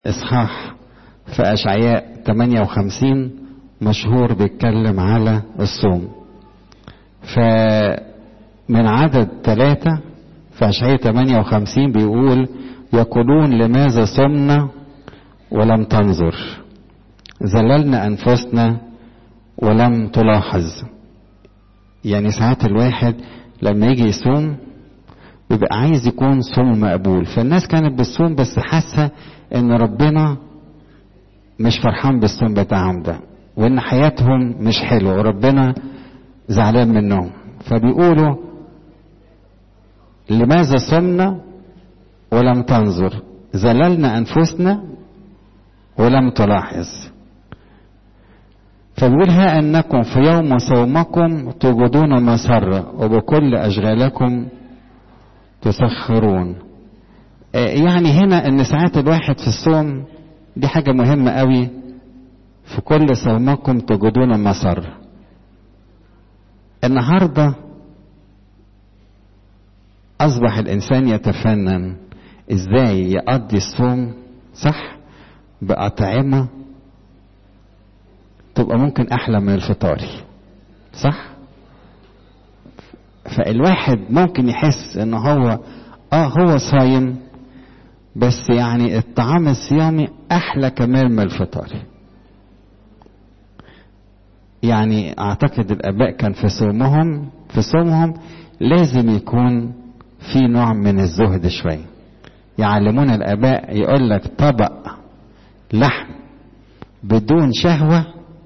إصحاح في أشعياء 58 مشهور بيتكلم على الصوم فمن عدد ثلاثة في أشعياء 58 بيقول يقولون لماذا صمنا ولم تنظر زللنا أنفسنا ولم تلاحظ يعني ساعات الواحد لما يجي يصوم بيبقى عايز يكون صوم مقبول فالناس كانت بتصوم بس حاسه ان ربنا مش فرحان بالصوم بتاعهم ده وان حياتهم مش حلوه وربنا زعلان منهم فبيقولوا لماذا صمنا ولم تنظر زللنا انفسنا ولم تلاحظ فبيقول ها انكم في يوم صومكم توجدون مسرة وبكل اشغالكم تسخرون يعني هنا ان ساعات الواحد في الصوم دي حاجة مهمة قوي في كل صومكم تجدون مسر النهاردة أصبح الإنسان يتفنن إزاي يقضي الصوم صح بأطعمة تبقى ممكن أحلى من الفطار صح فالواحد ممكن يحس ان هو اه هو صايم بس يعني الطعام الصيامي احلى كمان من الفطار يعني اعتقد الاباء كان في صومهم في صومهم لازم يكون في نوع من الزهد شويه يعلمون الاباء يقول لك طبق لحم بدون شهوه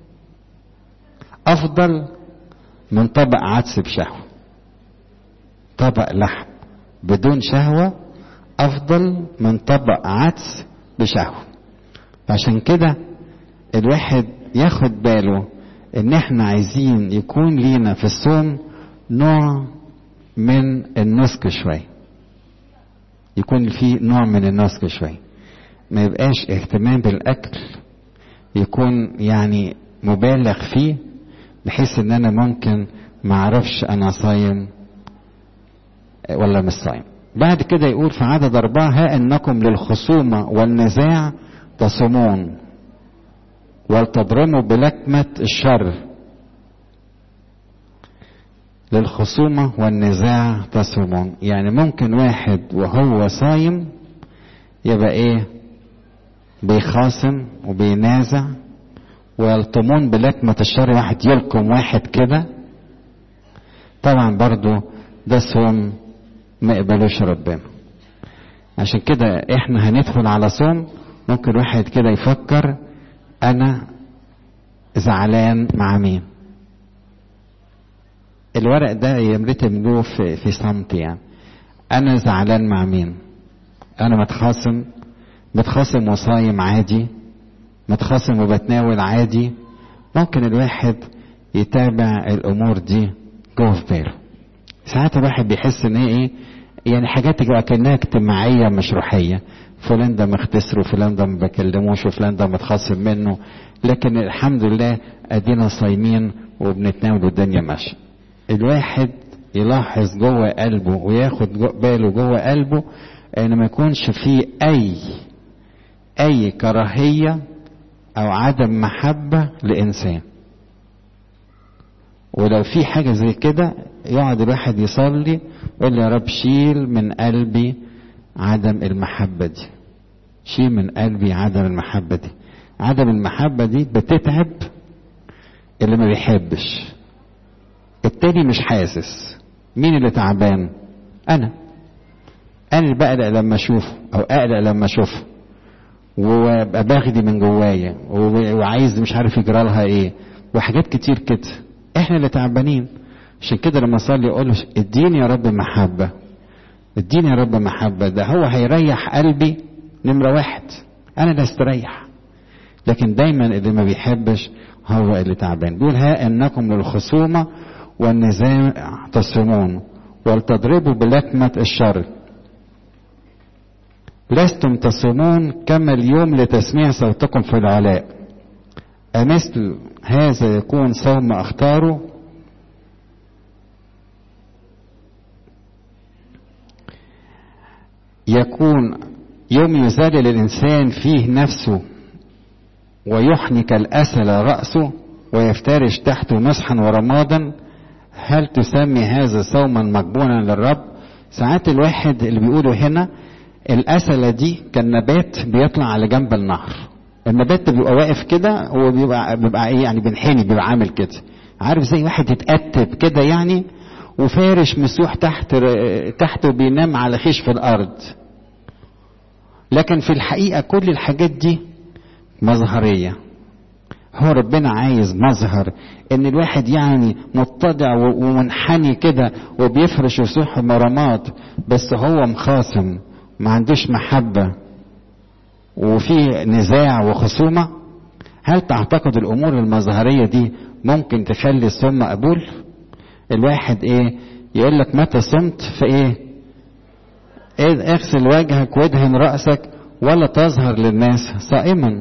افضل من طبق عدس بشهوه طبق لحم بدون شهوة أفضل من طبق عدس بشهوة عشان كده الواحد ياخد باله إن إحنا عايزين يكون لينا في الصوم نوع من النسك شوية يكون في نوع من النسك شوية ما يبقاش اهتمام بالأكل يكون يعني مبالغ فيه بحيث ان انا ممكن معرفش انا صايم ولا مش صايم بعد كده يقول في عدد أربعة ها إنكم للخصومة والنزاع تصومون ولتضرموا بلكمة الشر للخصومة والنزاع تصومون يعني ممكن واحد وهو صايم يبقى ايه بيخاصم وبينازع ويلطمون بلكمة الشر واحد يلكم واحد كده طبعا برضو ده صوم ما يقبلوش ربنا عشان كده احنا هندخل على صوم ممكن واحد كده يفكر انا زعلان مع مين الورق ده يمرتم جوه في, في صمت يعني انا زعلان مع مين انا متخاصم متخاصم وصايم عادي متخاصم وبتناول عادي ممكن الواحد يتابع الامور دي جوه في باله ساعات الواحد بيحس ان هي ايه يعني حاجات كانها اجتماعيه مش روحيه فلان ده مختصر وفلان ده ما بكلموش وفلان ده متخاصم منه لكن الحمد لله ادينا صايمين وبنتناول والدنيا ماشيه الواحد يلاحظ جوه قلبه وياخد جو باله جوه قلبه ان ما يكونش فيه اي اي كراهيه او عدم محبه لانسان ولو في حاجة زي كده يقعد الواحد يصلي يقول يا رب شيل من قلبي عدم المحبة دي شيل من قلبي عدم المحبة دي عدم المحبة دي بتتعب اللي ما بيحبش التاني مش حاسس مين اللي تعبان انا انا اللي بقلق لما اشوفه او اقلق لما اشوفه وابقى باغدي من جوايا وعايز مش عارف يجرى لها ايه وحاجات كتير كده احنا اللي تعبانين عشان كده لما اصلي اقول له اديني يا رب محبه اديني يا رب محبه ده هو هيريح قلبي نمره واحد انا اللي استريح لكن دايما اللي ما بيحبش هو اللي تعبان بيقول ها انكم للخصومه والنزاع تصومون ولتضربوا بلكمه الشر لستم تصومون كما اليوم لتسميع صوتكم في العلاء أمثل هذا يكون صوم أختاره يكون يوم يذلل الإنسان فيه نفسه ويحنك الأسل رأسه ويفترش تحته مسحا ورمادا هل تسمي هذا صوما مقبولا للرب ساعات الواحد اللي بيقوله هنا الأسلة دي كان نبات بيطلع على جنب النهر النبات ده بيبقى واقف كده هو بيبقى بيبقى ايه يعني بنحني بيبقى عامل كده عارف زي واحد يتأتب كده يعني وفارش مسوح تحت تحته بينام على خشف الأرض لكن في الحقيقة كل الحاجات دي مظهرية هو ربنا عايز مظهر ان الواحد يعني متضع ومنحني كده وبيفرش وسوح مرمات بس هو مخاصم ما عندوش محبة وفي نزاع وخصومة هل تعتقد الامور المظهرية دي ممكن تخلي الصوم مقبول الواحد ايه يقول لك متى صمت فايه إيه اغسل وجهك وادهن رأسك ولا تظهر للناس صائما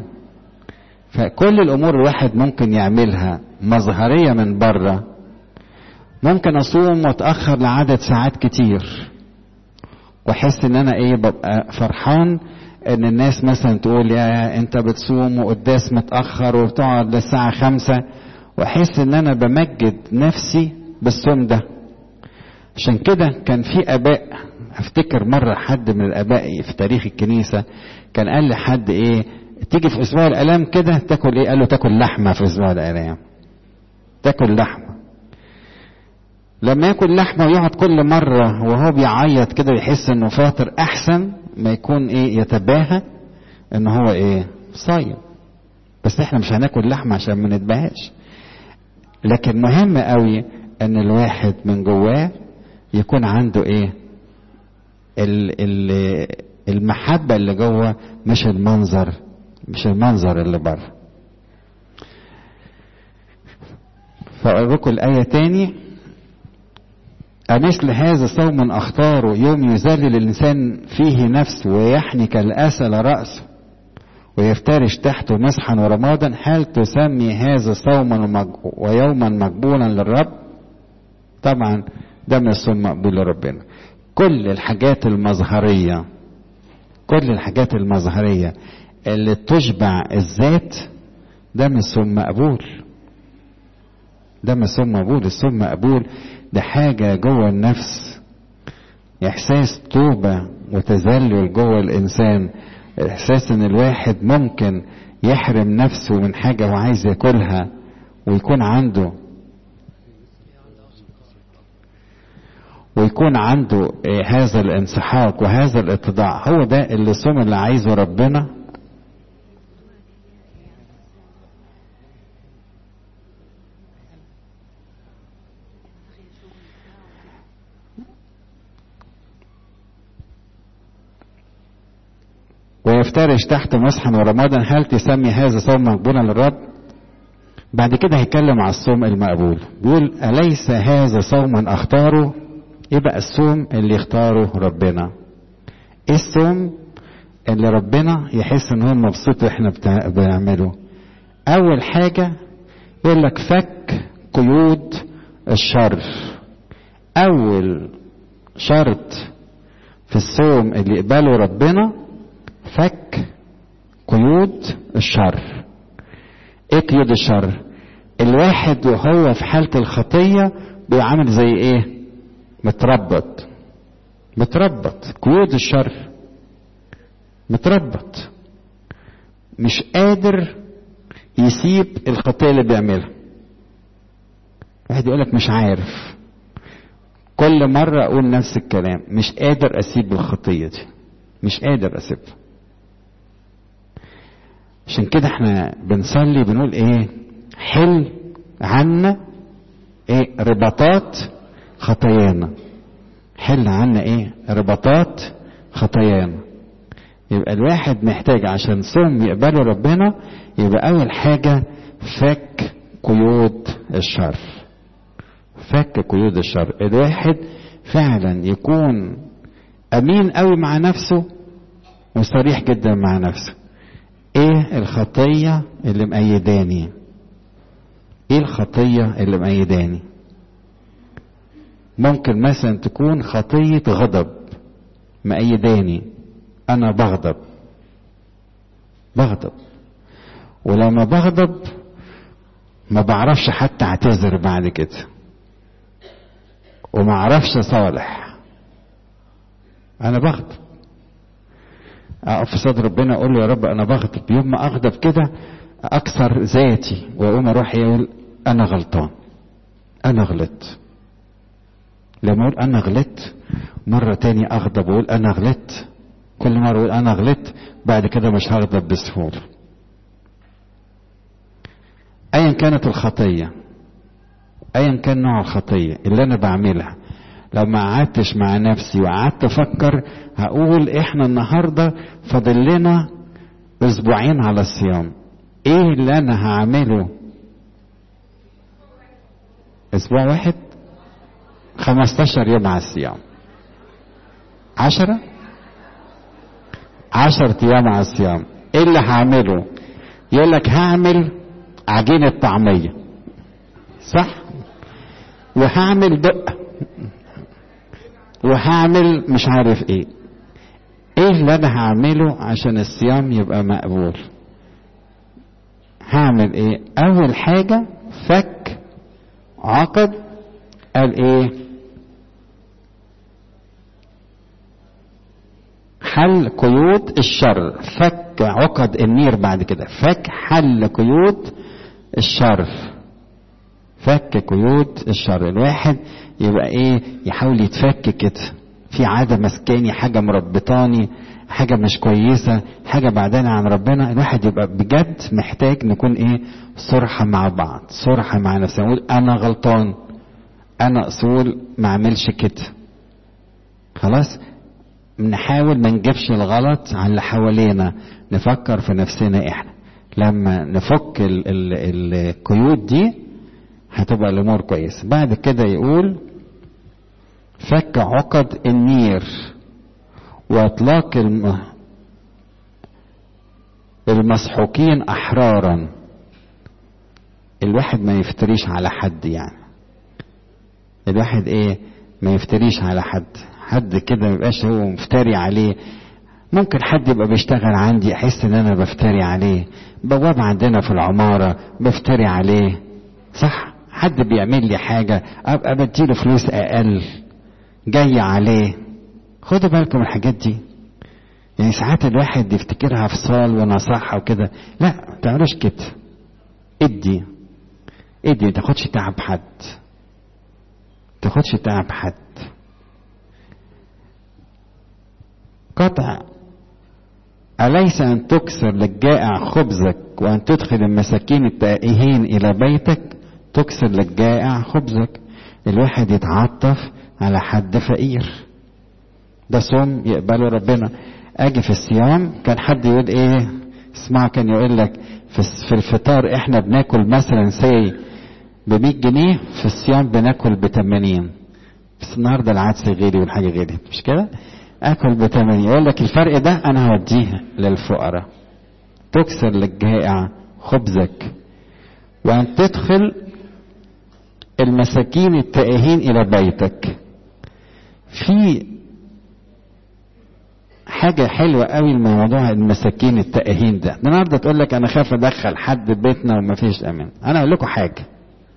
فكل الامور الواحد ممكن يعملها مظهريه من بره ممكن اصوم واتاخر لعدد ساعات كتير واحس ان انا ايه ببقى فرحان ان الناس مثلا تقول يا انت بتصوم وقداس متاخر وبتقعد للساعه خمسة واحس ان انا بمجد نفسي بالصوم ده عشان كده كان في اباء افتكر مره حد من الاباء في تاريخ الكنيسه كان قال لحد ايه تيجي في اسبوع الالام كده تاكل ايه قال له تاكل لحمه في اسبوع الالام تاكل لحمه لما ياكل لحمه ويقعد كل مره وهو بيعيط كده يحس انه فاطر احسن ما يكون ايه يتباهى ان هو ايه صايم بس احنا مش هناكل لحمه عشان ما نتباهاش لكن مهم قوي ان الواحد من جواه يكون عنده ايه ال ال المحبة اللي جوه مش المنظر مش المنظر اللي بره فأقول لكم الآية تاني أمثل هذا صوم أختاره يوم يذلل الإنسان فيه نفسه ويحني كالأسل رأسه ويفترش تحته مسحا ورمادا هل تسمي هذا صوما ويوما مقبولا للرب طبعا ده من الصوم مقبول لربنا كل الحاجات المظهريه كل الحاجات المظهرية اللي تشبع الذات ده من الصوم مقبول ده من الصوم مقبول الصوم مقبول ده حاجة جوه النفس إحساس توبة وتذلل جوه الإنسان إحساس إن الواحد ممكن يحرم نفسه من حاجة هو عايز ياكلها ويكون عنده ويكون عنده هذا الانسحاق وهذا الاتضاع هو ده اللي الصوم اللي عايزه ربنا ويفترش تحت مسحا ورمادا هل تسمي هذا صوم مقبولا للرب بعد كده هيتكلم على الصوم المقبول بيقول أليس هذا صوما أختاره ايه بقى الصوم اللي يختاره ربنا ايه الصوم اللي ربنا يحس ان هو مبسوط واحنا بنعمله اول حاجة يقول لك فك قيود الشر اول شرط في الصوم اللي يقبله ربنا فك قيود الشر ايه قيود الشر الواحد وهو في حالة الخطية بيعمل زي ايه متربط متربط قيود الشر متربط مش قادر يسيب الخطية اللي بيعملها واحد يقول لك مش عارف كل مرة أقول نفس الكلام مش قادر أسيب الخطية دي مش قادر أسيبها عشان كده احنا بنصلي بنقول ايه حل عنا ايه رباطات خطايانا حل عنا ايه رباطات خطايانا يبقى الواحد محتاج عشان صوم يقبله ربنا يبقى اول حاجة فك قيود الشر فك قيود الشر الواحد فعلا يكون امين قوي مع نفسه وصريح جدا مع نفسه ايه الخطية اللي مأيداني ايه الخطية اللي مأيداني ممكن مثلا تكون خطية غضب مأيداني انا بغضب بغضب ولما بغضب ما بعرفش حتى اعتذر بعد كده وما اعرفش صالح انا بغضب اقف في صدر ربنا اقول له يا رب انا بغضب يوم ما اغضب كده اكسر ذاتي واقوم اروح يقول انا غلطان انا غلطت لما اقول انا غلطت مرة تاني اغضب واقول انا غلطت كل مرة اقول انا غلطت بعد كده مش هغضب بسهولة ايا كانت الخطية ايا كان نوع الخطية اللي انا بعملها لو ما قعدتش مع نفسي وقعدت افكر هقول احنا النهارده فاضل لنا اسبوعين على الصيام ايه اللي انا هعمله اسبوع واحد خمستاشر يوم على الصيام عشرة عشرة ايام على الصيام ايه اللي هعمله يقول لك هعمل عجينة طعمية صح وهعمل دقة وهعمل مش عارف ايه ايه اللي انا هعمله عشان الصيام يبقى مقبول هعمل ايه اول حاجة فك عقد قال ايه حل قيود الشر فك عقد النير بعد كده فك حل قيود الشر فك قيود الشر الواحد يبقى ايه يحاول يتفك كده في عادة مسكاني حاجة مربطاني حاجة مش كويسة حاجة بعدين عن ربنا الواحد يبقى بجد محتاج نكون ايه صرحة مع بعض صرحة مع نفسنا نقول انا غلطان انا اصول ما اعملش كده خلاص نحاول ما نجيبش الغلط على اللي حوالينا نفكر في نفسنا احنا لما نفك ال ال القيود دي هتبقى الامور كويسه بعد كده يقول فك عقد النير واطلاق الم... المسحوقين احرارا الواحد ما يفتريش على حد يعني الواحد ايه ما يفتريش على حد حد كده ما يبقاش هو مفتري عليه ممكن حد يبقى بيشتغل عندي احس ان انا بفتري عليه بواب عندنا في العمارة بفتري عليه صح حد بيعمل لي حاجة ابقى بديله فلوس اقل جاي عليه خدوا بالكم من الحاجات دي يعني ساعات الواحد يفتكرها فصال ونصحة وكده لا ما تعملوش كده ادي ادي ما تاخدش تعب حد تاخدش تعب حد قطع أليس أن تكسر للجائع خبزك وأن تدخل المساكين التائهين إلى بيتك تكسر للجائع خبزك الواحد يتعطف على حد فقير ده صوم يقبله ربنا اجي في الصيام كان حد يقول ايه اسمع كان يقول لك في الفطار احنا بناكل مثلا سي ب 100 جنيه في الصيام بناكل ب 80 بس النهارده العدس غالي والحاجه غالي مش كده؟ اكل ب 80 يقول لك الفرق ده انا هوديه للفقراء تكسر للجائع خبزك وان تدخل المساكين التائهين الى بيتك في حاجة حلوة قوي من موضوع المساكين التائهين ده النهارده تقول لك انا خاف ادخل حد بيتنا وما فيش امان انا اقول لكم حاجة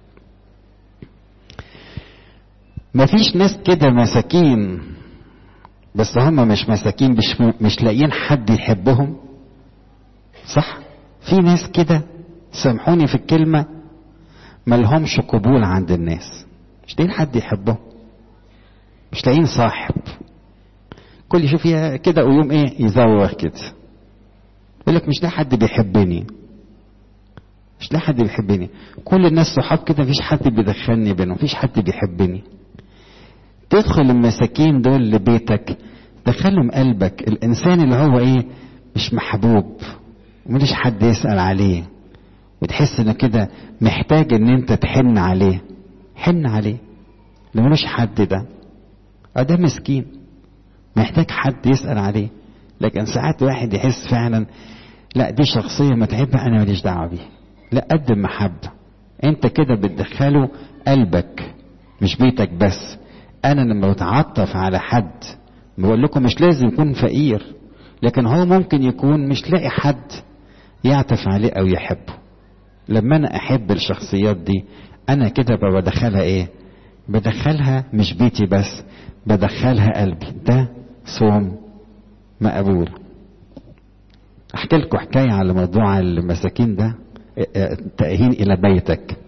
ما فيش ناس كده مساكين بس هم مش مساكين مش مش لاقيين حد يحبهم صح في ناس كده سامحوني في الكلمة ملهمش قبول عند الناس مش لاقيين حد يحبهم مش لاقيين صاحب كل يشوف كده ويوم ايه يزوغ كده يقول لك مش لاقي حد بيحبني مش لاقي حد بيحبني كل الناس صحاب كده مفيش حد بيدخلني بينهم مفيش حد بيحبني تدخل المساكين دول لبيتك دخلهم قلبك الانسان اللي هو ايه مش محبوب ومليش حد يسأل عليه وتحس انه كده محتاج ان انت تحن عليه حن عليه اللي ملوش حد ده اه ده مسكين محتاج حد يسأل عليه لكن ساعات واحد يحس فعلا لا دي شخصية متعبة أنا ماليش دعوة بيها لا قدم محبة أنت كده بتدخله قلبك مش بيتك بس أنا لما بتعطف على حد بقول لكم مش لازم يكون فقير لكن هو ممكن يكون مش لاقي حد يعطف عليه او يحبه لما انا احب الشخصيات دي انا كده بقى بدخلها ايه بدخلها مش بيتي بس بدخلها قلبي ده صوم مقبول احكي لكم حكايه على موضوع المساكين ده تأهين الى بيتك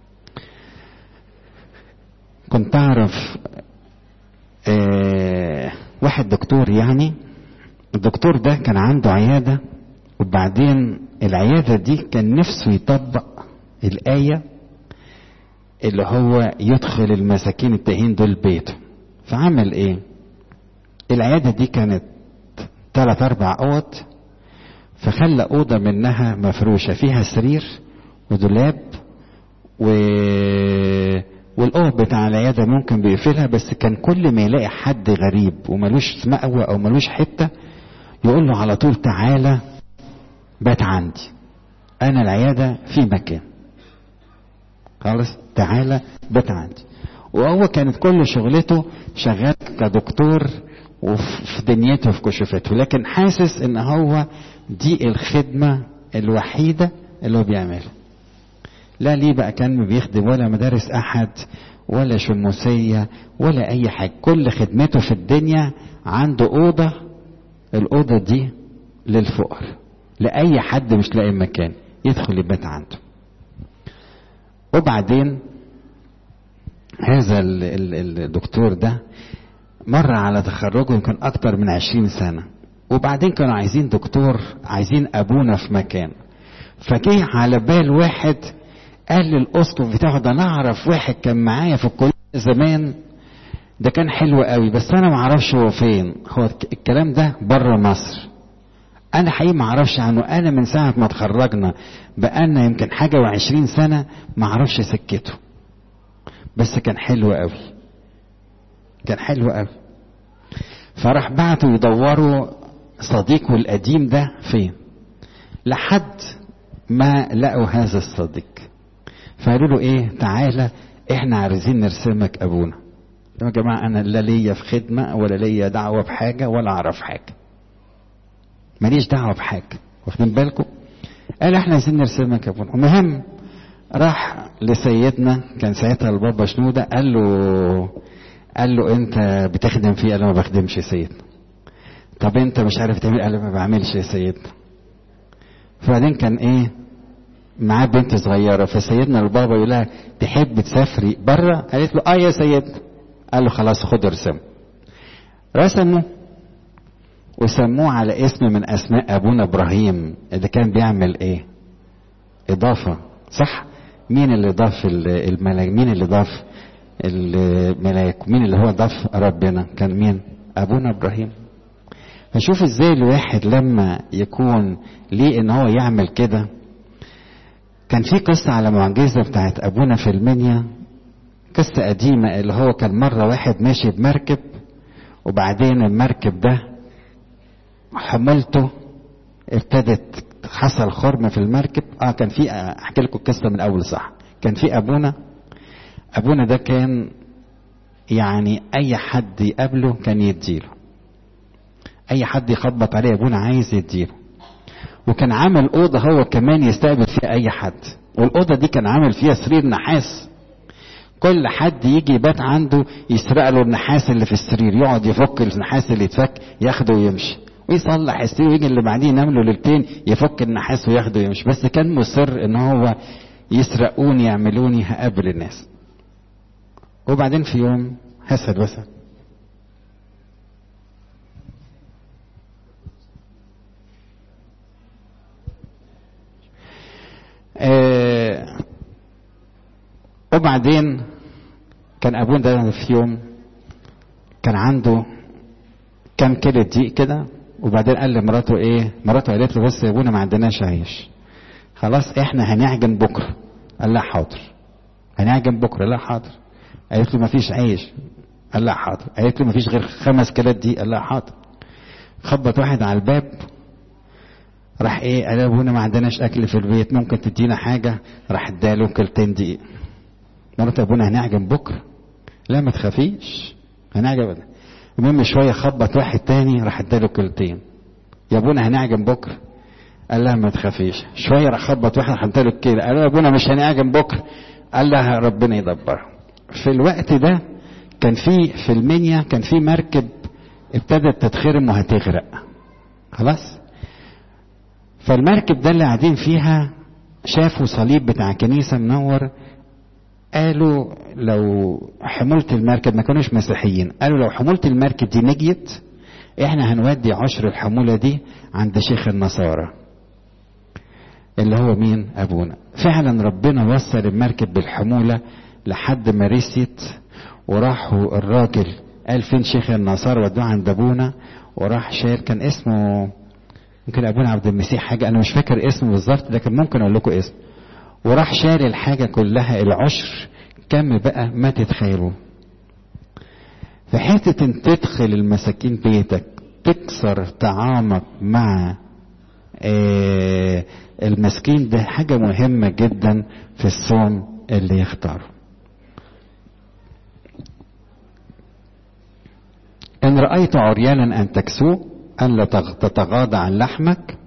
كنت اعرف اه واحد دكتور يعني الدكتور ده كان عنده عياده وبعدين العياده دي كان نفسه يطبق الايه اللي هو يدخل المساكين التاهين دول بيته فعمل ايه العياده دي كانت ثلاث اربع اوض فخلى اوضه منها مفروشه فيها سرير ودولاب و والاوض بتاع العياده ممكن بيقفلها بس كان كل ما يلاقي حد غريب وملوش مأوى او ملوش حته يقول له على طول تعالى بات عندي انا العياده في مكان خلاص تعالى بات عندي وهو كانت كل شغلته شغال كدكتور وفي دنيته في كشوفته لكن حاسس ان هو دي الخدمة الوحيدة اللي هو بيعملها لا ليه بقى كان بيخدم ولا مدارس احد ولا شموسية ولا اي حاجة كل خدمته في الدنيا عنده اوضة الاوضة دي للفقر لاي حد مش لاقي مكان يدخل يبات عنده وبعدين هذا الدكتور ده مر على تخرجه يمكن اكتر من عشرين سنة وبعدين كانوا عايزين دكتور عايزين ابونا في مكان فجه على بال واحد قال للاسقف بتاعه ده انا اعرف واحد كان معايا في الكليه زمان ده كان حلو قوي بس انا ما اعرفش هو فين هو الكلام ده بره مصر انا حقيقي ما اعرفش عنه انا من ساعه ما اتخرجنا بقالنا يمكن حاجه وعشرين سنه ما اعرفش سكته بس كان حلو قوي كان حلو قوي فراح بعتوا يدوروا صديقه القديم ده فين لحد ما لقوا هذا الصديق فقالوا له ايه تعالى احنا عايزين نرسمك ابونا يا جماعه انا لا ليا في خدمه ولا ليا دعوه بحاجه ولا اعرف حاجه ماليش دعوه بحاجه واخدين بالكم قال احنا عايزين نرسمك ابونا المهم راح لسيدنا كان ساعتها البابا شنوده قال له قال له انت بتخدم فيه قال له ما بخدمش يا سيدنا طب انت مش عارف تعمل قال له ما بعملش يا سيدنا فبعدين كان ايه معاه بنت صغيره فسيدنا البابا يقول لها تحب تسافري بره قالت له اه يا سيدنا قال له خلاص خد ارسمه رسمه وسموه على اسم من اسماء ابونا ابراهيم اللي كان بيعمل ايه اضافه صح مين اللي ضاف الملاك مين اللي ضاف الملاك مين اللي هو ضاف ربنا كان مين ابونا ابراهيم فشوف ازاي الواحد لما يكون ليه ان هو يعمل كده كان في قصة على معجزة بتاعت ابونا في المنيا قصة قديمة اللي هو كان مرة واحد ماشي بمركب وبعدين المركب ده حملته ابتدت حصل خرم في المركب اه كان في احكي لكم القصة من اول صح كان في ابونا ابونا ده كان يعني اي حد يقابله كان يديله اي حد يخبط عليه ابونا عايز يديله وكان عامل اوضه هو كمان يستقبل فيها اي حد والاوضه دي كان عامل فيها سرير نحاس كل حد يجي يبات عنده يسرق له النحاس اللي في السرير يقعد يفك النحاس اللي اتفك ياخده ويمشي ويصلح السرير ويجي اللي بعديه ينام له ليلتين يفك النحاس وياخده ويمشي بس كان مصر ان هو يسرقوني يعملوني هقابل الناس وبعدين في يوم حسد بس آه وبعدين كان ابونا ده في يوم كان عنده كام كيلو دقيق كده وبعدين قال لمراته ايه مراته قالت له بس يا ابونا ما عندناش عيش خلاص احنا هنعجن بكره قال لا حاضر هنعجن بكره لا حاضر قالت له ما فيش عيش قال لا حاضر قالت له ما فيش غير خمس كيلات دي قال لا حاضر خبط واحد على الباب راح ايه قال ابونا ما عندناش اكل في البيت ممكن تدينا حاجه راح اداله كيلتين دقيق مرات ابونا هنعجن بكره لا ما تخافيش هنعجن المهم شويه خبط واحد تاني راح اداله كيلتين يا ابونا هنعجن بكره قال لها ما تخافيش شويه راح خبط واحد حط له كده قال له يا ابونا مش هنعجن بكره قال لها ربنا يدبرها في الوقت ده كان في في المنيا كان في مركب ابتدت تتخرم وهتغرق خلاص فالمركب ده اللي قاعدين فيها شافوا صليب بتاع كنيسه منور قالوا لو حمولة المركب ما كانوش مسيحيين قالوا لو حمولة المركب دي نجيت احنا هنودي عشر الحمولة دي عند شيخ النصارى اللي هو مين ابونا فعلا ربنا وصل المركب بالحمولة لحد ما رست وراحوا الراجل قال فين شيخ النصارى ودوه عند ابونا وراح شايل كان اسمه ممكن ابونا عبد المسيح حاجه انا مش فاكر اسمه بالظبط لكن ممكن اقول لكم اسمه وراح شال الحاجه كلها العشر كم بقى ما تتخيلوا في حته ان تدخل المساكين بيتك تكسر طعامك مع آه المسكين ده حاجه مهمه جدا في الصوم اللي يختاره ان رايت عريانا ان تكسوه ان لا تتغاضى عن لحمك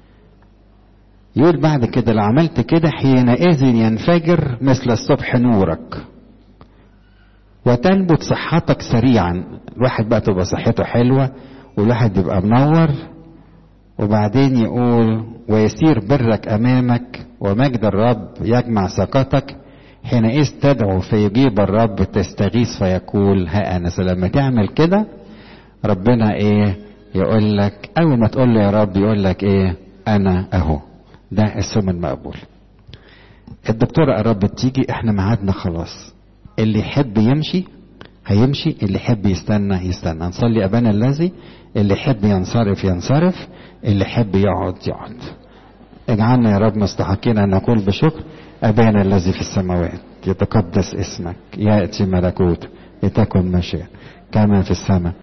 يقول بعد كده لو عملت كده حينئذ ينفجر مثل الصبح نورك وتنبت صحتك سريعا الواحد بقى تبقى صحته حلوة والواحد يبقى منور وبعدين يقول ويسير برك أمامك ومجد الرب يجمع سقطك حينئذ تدعو فيجيب الرب تستغيث فيقول ها أنا لما تعمل كده ربنا إيه يقول لك أول ما تقول له يا رب يقول لك إيه أنا أهو ده السم المقبول الدكتورة قربت تيجي احنا ميعادنا خلاص اللي يحب يمشي هيمشي اللي يحب يستنى يستنى نصلي ابانا الذي اللي يحب ينصرف ينصرف اللي يحب يقعد يقعد اجعلنا يا رب مستحقين ان نقول بشكر ابانا الذي في السماوات يتقدس اسمك ياتي ملكوت لتكن مشيئة كما في السماء